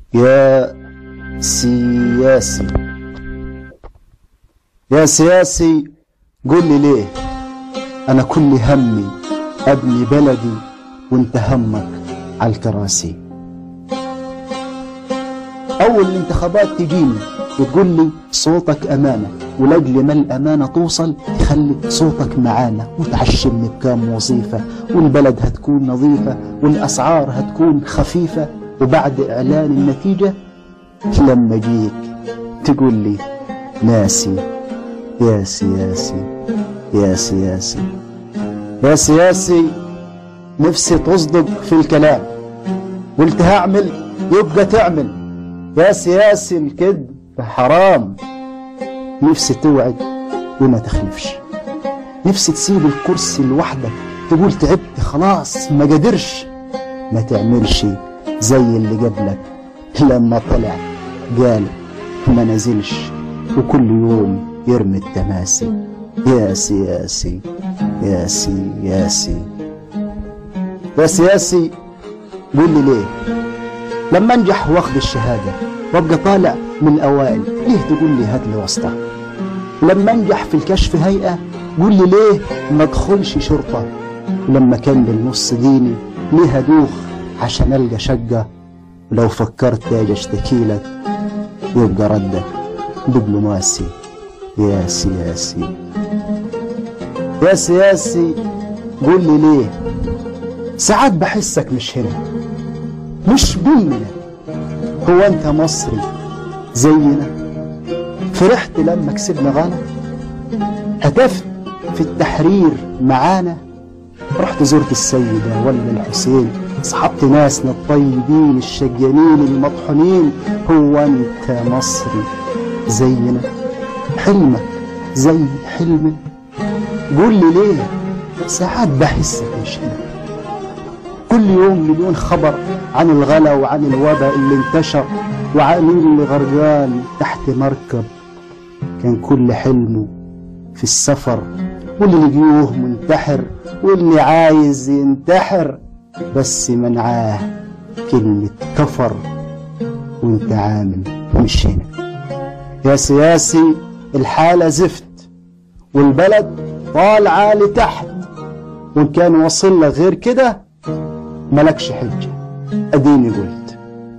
يا سياسي يا سياسي قول لي ليه أنا كل همي أبني بلدي وانت همك على الكراسي أول الانتخابات تجيني وتقول لي صوتك أمانة ولأجل ما الأمانة توصل تخلي صوتك معانا وتعشمني بكام وظيفة والبلد هتكون نظيفة والأسعار هتكون خفيفة وبعد إعلان النتيجة لما جيك تقول لي ناسي يا سياسي يا سياسي يا سياسي نفسي تصدق في الكلام قلت هعمل يبقى تعمل يا سياسي الكذب حرام نفسي توعد وما تخلفش نفسي تسيب الكرسي لوحدك تقول تعبت خلاص ما قدرش ما تعملش زي اللي قبلك لما طلع قال ما نزلش وكل يوم يرمي التماسي يا سياسي يا سياسي يا سياسي قول لي ليه لما انجح واخد الشهادة وابقى طالع من الأوائل ليه تقول لي هات لي واسطة لما انجح في الكشف هيئة قول لي ليه ما ادخلش شرطة ولما كان بالنص ديني ليه ادوخ عشان القى شقة ولو فكرت اجي اشتكي لك يبقى ردك دبلوماسي يا سياسي يا سياسي قول لي ليه ساعات بحسك مش هنا مش مننا هو انت مصري زينا فرحت لما كسبنا غانا هتفت في التحرير معانا رحت زرت السيدة ولا الحسين صحبت ناسنا الطيبين الشجانين المطحونين هو انت مصري زينا حلمك زي حلمي قول لي ليه ساعات بحسك مش هنا كل يوم مليون خبر عن الغلا وعن الوباء اللي انتشر وعن اللي غرقان تحت مركب كان كل حلمه في السفر واللي لقيوه منتحر واللي عايز ينتحر بس منعاه كلمة كفر وانت عامل مش هنا يا سياسي الحالة زفت والبلد طالعة لتحت وإن كان وصل لك غير كده ملكش حجة أديني قلت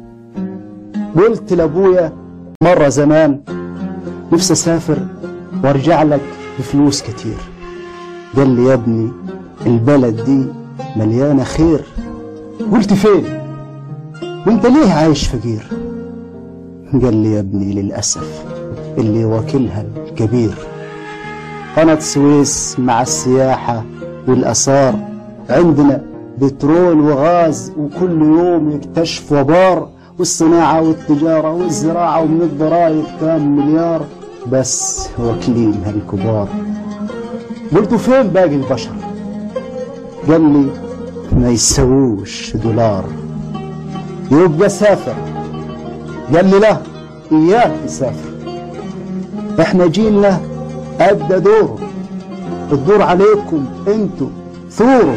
قلت لأبويا مرة زمان نفسي أسافر وأرجع لك بفلوس كتير قال لي يا ابني البلد دي مليانة خير قلت فين وانت ليه عايش فقير قال لي يا ابني للأسف اللي واكلها الكبير قناة السويس مع السياحة والأثار عندنا بترول وغاز وكل يوم يكتشف وبار والصناعة والتجارة والزراعة ومن الضرائب كام مليار بس واكلينها الكبار قلت فين باقي البشر قال لي ما يسووش دولار يبقى سافر قال لي لا اياك تسافر احنا جيلنا ادى دوره الدور عليكم انتوا ثوروا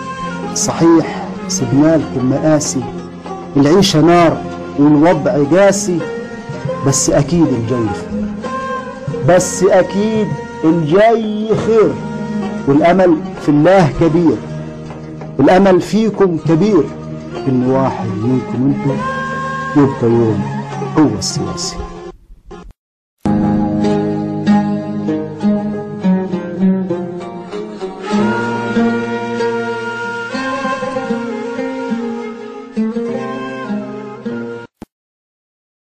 صحيح سبنا لكم مآسي العيشة نار والوضع قاسي بس أكيد الجاي خير بس أكيد الجاي خير والأمل في الله كبير الأمل فيكم كبير إن واحد منكم أنتم يبقى يوم هو السياسي